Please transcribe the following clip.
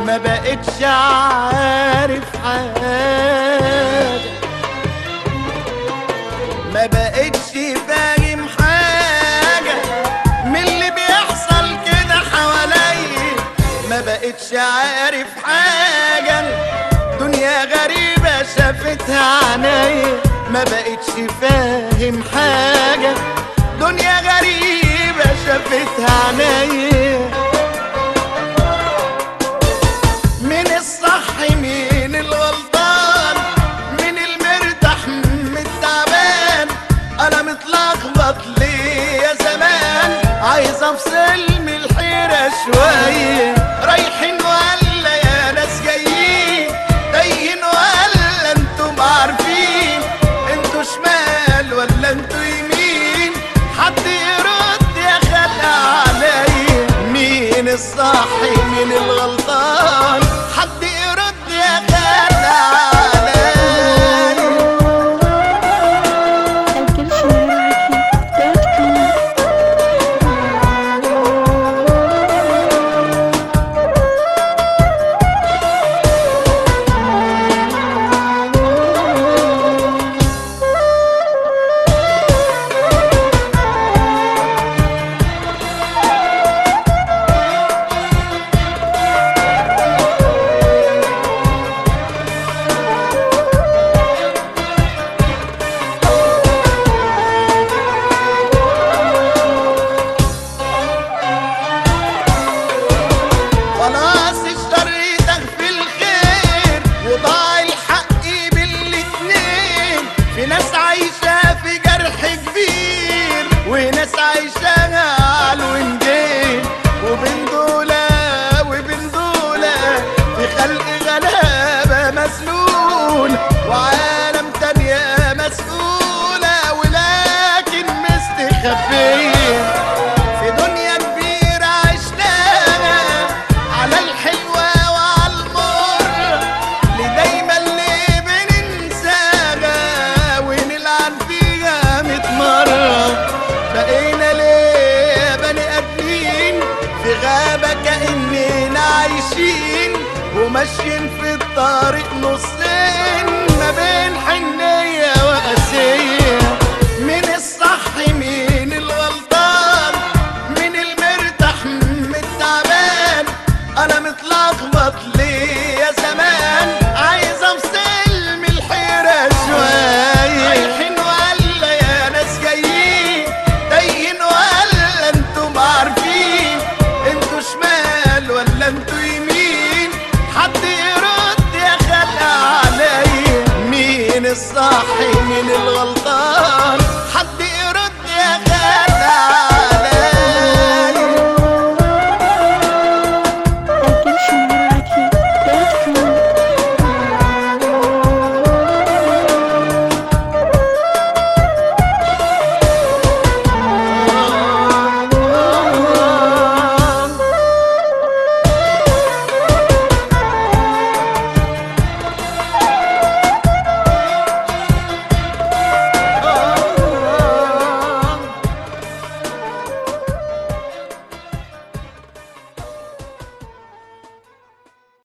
ما بقتش عارف حاجة ما بقتش فاهم حاجة من اللي بيحصل كده حواليا ما بقتش عارف حاجة دنيا غريبة شافتها عينيا ما بقتش فاهم حاجة دنيا غريبة شافتها عينيا مين الصح مين الغلطان مين المرتاح من التعبان انا متلخبط ليه يا زمان عايز افصل من الحيرة شوية رايحين ولا يا ناس جايين تايهين ولا انتم عارفين انتوا شمال ولا انتوا يمين حد يرد يا خلق عليا مين الصح مين الغلطان حد يرد يا خلق عليا الجلشمراكي.com خلاص اشتريتك في الخير وضاع الحق بالاتنين في ناس عايشة في جرح كبير وناس عايشة على الوينجين وبين دولة وبين دولة في خلق غلابة مسنون وعالم تانية مسؤولة ولكن مستخبية في دنيا كبيرة عشناها على الحلوة وعلى المر اللي دايما اللي بننساها ونلعن فيها ميت مرة بقينا ليه بني آدمين في غابة كأننا عايشين وماشيين في الطريق نصين ما بين حنية وقاسية مين الصح مين الغلطان مين المرتاح من التعبان انا متلخبط ليه يا زمان عايز افصل من الحيرة شوية رايحين ولا يا ناس جايين تايهين ولا انتم عارفين انتوا شمال ولا انتوا يمين حد يرد يا خلق عليا مين الصح مين الغلط